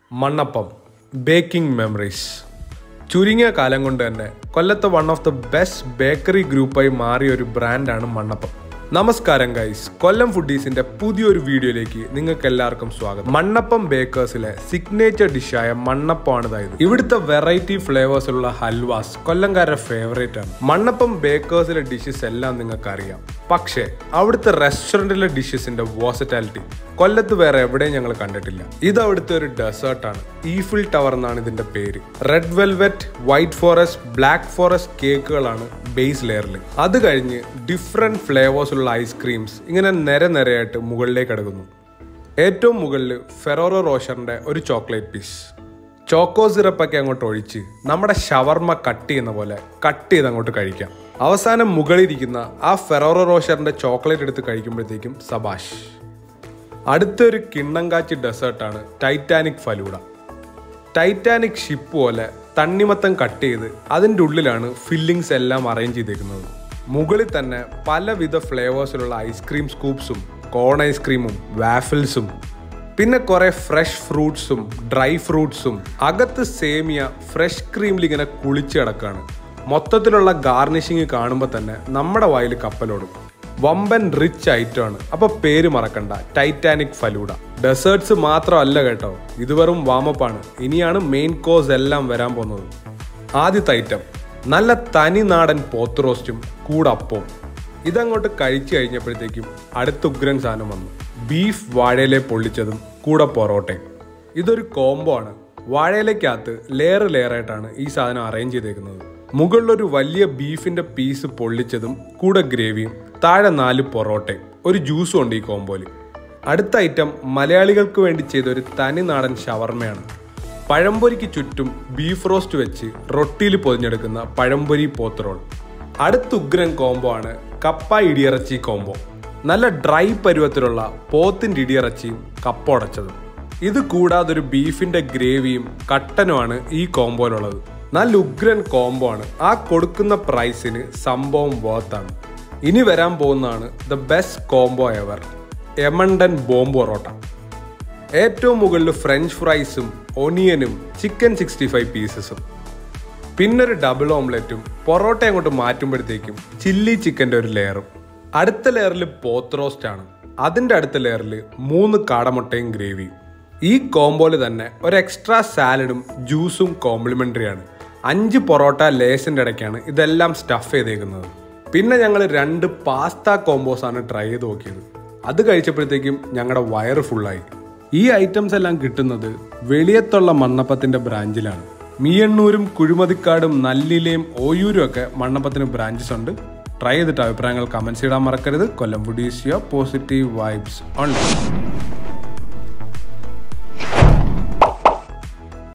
മണ്ണപ്പം baking memories ചുരുങ്ങിയ കാലം കൊണ്ട് തന്നെ കൊല്ലത്തെ one of the best bakery ഗ്രൂപ്പായി മാറിയ ഒരു ബ്രാൻഡാണ് മണ്ണപ്പം നമസ്കാരം ഗൈസ് കൊല്ലം ഫുഡീസിന്റെ പുതിയൊരു വീഡിയോയിലേക്ക് നിങ്ങൾക്ക് എല്ലാവർക്കും സ്വാഗതം മണ്ണപ്പം ബേക്കേഴ്സിലെ സിഗ്നേച്ചർ ഡിഷായ മണ്ണപ്പമാണ് ഇതായത് ഇവിടുത്തെ വെറൈറ്റി ഫ്ലേവേഴ്സ് ഉള്ള ഹൽവാസ് കൊല്ലംകാരുടെ ഫേവറേറ്റ് ആണ് മണ്ണപ്പം ബേക്കേഴ്സിലെ ഡിഷസ് എല്ലാം നിങ്ങൾക്ക് അറിയാം പക്ഷേ അവിടുത്തെ റെസ്റ്റോറൻറ്റിലെ ഡിഷസിന്റെ വേഴ്സറ്റാലിറ്റി കൊല്ലത്ത് വേറെ എവിടെയും ഞങ്ങൾ കണ്ടിട്ടില്ല ഇത് അവിടുത്തെ ഒരു ഡെസേർട്ടാണ് ഈഫിൽ ടവർ എന്നാണ് ഇതിന്റെ പേര് red velvet white forest black forest കേക്കുകളാണ് ബേസ് ലെയറിൽ അത് കഴിഞ്ഞ് ഡിഫറെന്റ് ഫ്ലേവേഴ്സ് ഉള്ള ഐസ്ക്രീംസ് ഇങ്ങനെ നിര നിരയായിട്ട് മുകളിലേക്ക് അടുക്കുന്നു ഏറ്റവും മുകളിൽ ഫെറോറോ റോഷറിന്റെ ഒരു ചോക്ലേറ്റ് പീസ് ചോക്കോ സിറപ്പൊക്കെ അങ്ങോട്ട് ഒഴിച്ച് നമ്മുടെ ഷവർമ കട്ട് ചെയ്യുന്ന പോലെ കട്ട് ചെയ്ത് അങ്ങോട്ട് കഴിക്കാം അവസാനം മുകളിലിരിക്കുന്ന ആ ഫെറോറോ റോഷറിന്റെ ചോക്ലേറ്റ് എടുത്ത് കഴിക്കുമ്പോഴത്തേക്കും സബാഷ് അടുത്തൊരു കിണ്ണം കാച്ചി ഡെസേർട്ടാണ് ടൈറ്റാനിക് ഫലൂഡ ടൈറ്റാനിക് ഷിപ്പ് പോലെ തണ്ണിമത്തം കട്ട് ചെയ്ത് അതിൻ്റെ ഉള്ളിലാണ് ഫില്ലിങ്സ് എല്ലാം അറേഞ്ച് ചെയ്തേക്കുന്നത് മുകളിൽ തന്നെ പലവിധ ഫ്ലേവേഴ്സിലുള്ള ഐസ്ക്രീം സ്കൂപ്സും കോൺ ഐസ്ക്രീമും വാഫിൾസും പിന്നെ കുറെ ഫ്രഷ് ഫ്രൂട്ട്സും ഡ്രൈ ഫ്രൂട്ട്സും അകത്ത് സേമിയ ഫ്രഷ് ക്രീമിൽ ഇങ്ങനെ കുളിച്ച് കിടക്കാണ് മൊത്തത്തിലുള്ള ഗാർണിഷിങ് കാണുമ്പോൾ തന്നെ നമ്മുടെ വായിൽ കപ്പലോടും വമ്പൻ റിച്ച് ഐറ്റം ആണ് അപ്പൊ പേര് മറക്കണ്ട ടൈറ്റാനിക് ഫലൂഡ ഡെസേർട്സ് മാത്രമല്ല കേട്ടോ ഇത് വെറും വാമപ്പാണ് ഇനിയാണ് മെയിൻ കോഴ്സ് എല്ലാം വരാൻ പോകുന്നത് ആദ്യത്തെ ഐറ്റം നല്ല തനി നാടൻ പോത്ത് റോസ്റ്റും കൂടപ്പവും ഇതങ്ങോട്ട് കഴിച്ചു കഴിഞ്ഞപ്പോഴത്തേക്കും അടുത്ത ഉഗ്രൻ സാധനം വന്നു ബീഫ് വാഴയിലെ പൊള്ളിച്ചതും കൂടെ പൊറോട്ടയും ഇതൊരു കോംബോ ആണ് വാഴയിലേക്കകത്ത് ലെയർ ലെയർ ആയിട്ടാണ് ഈ സാധനം അറേഞ്ച് ചെയ്തേക്കുന്നത് മുകളിലൊരു വലിയ ബീഫിന്റെ പീസ് പൊള്ളിച്ചതും കൂടെ ഗ്രേവിയും താഴെ നാല് പൊറോട്ടയും ഒരു ജ്യൂസും ഉണ്ട് ഈ കോംബോയിൽ അടുത്ത ഐറ്റം മലയാളികൾക്ക് വേണ്ടി ചെയ്ത ഒരു തനി നാടൻ ഷവർമയാണ് പഴംപൊരിക്ക് ചുറ്റും ബീഫ് റോസ്റ്റ് വെച്ച് റൊട്ടിയിൽ പൊതിഞ്ഞെടുക്കുന്ന പഴംപൊരി പോത്ത് റോൾ അടുത്ത ഉഗ്രൻ കോംബോ ആണ് കപ്പ ഇടിയിറച്ചി കോംബോ നല്ല ഡ്രൈ പരുവത്തിലുള്ള പോത്തിൻ്റെ ഇടിയിറച്ചിയും കപ്പ ഉടച്ചതും ഇത് കൂടാതെ ഒരു ബീഫിന്റെ ഗ്രേവിയും കട്ടനുമാണ് ഈ കോംബോയിലുള്ളത് നല്ല ഉഗ്രൻ കോംബോ ആണ് ആ കൊടുക്കുന്ന പ്രൈസിന് സംഭവം വർത്താണ് ഇനി വരാൻ പോകുന്നതാണ് ദ ബെസ്റ്റ് കോംബോ എവർ എമണ്ടൻ ബോംബ് പൊറോട്ട ഏറ്റവും മുകളിൽ ഫ്രഞ്ച് ഫ്രൈസും ഒനിയനും ചിക്കൻ സിക്സ്റ്റി ഫൈവ് പീസസും പിന്നെ ഒരു ഡബിൾ ഓംലെറ്റും പൊറോട്ട അങ്ങോട്ട് മാറ്റുമ്പോഴത്തേക്കും ചില്ലി ചിക്കൻ്റെ ഒരു ലെയറും അടുത്ത ലെയറിൽ പോത്ത് റോസ്റ്റ് ആണ് അതിൻ്റെ അടുത്ത ലെയറിൽ മൂന്ന് കാടമുട്ടയും ഗ്രേവിയും ഈ കോംബോയിൽ തന്നെ ഒരു എക്സ്ട്രാ സാലഡും ജ്യൂസും കോംപ്ലിമെൻ്ററി ആണ് അഞ്ച് പൊറോട്ട ലേസിൻ്റെ ഇടയ്ക്കാണ് ഇതെല്ലാം സ്റ്റഫ് ചെയ്തേക്കുന്നത് പിന്നെ ഞങ്ങൾ രണ്ട് പാസ്ത കോംബോസ് ആണ് ട്രൈ ചെയ്ത് നോക്കിയത് അത് കഴിച്ചപ്പോഴത്തേക്കും ഞങ്ങളുടെ വയറ് ഫുള്ളായി ഈ ഐറ്റംസ് എല്ലാം കിട്ടുന്നത് വെളിയത്തുള്ള മണ്ണപ്പത്തിന്റെ ബ്രാഞ്ചിലാണ് മീയണ്ണൂരും കുഴിമതിക്കാടും നല്ലിലയും ഓയൂരും ഒക്കെ മണ്ണപ്പത്തിന് ബ്രാഞ്ചസ് ഉണ്ട് ട്രൈ ചെയ്തിട്ട് അഭിപ്രായങ്ങൾ കമൻസ് ഇടാൻ മറക്കരുത് Kollam foodies your positive vibes online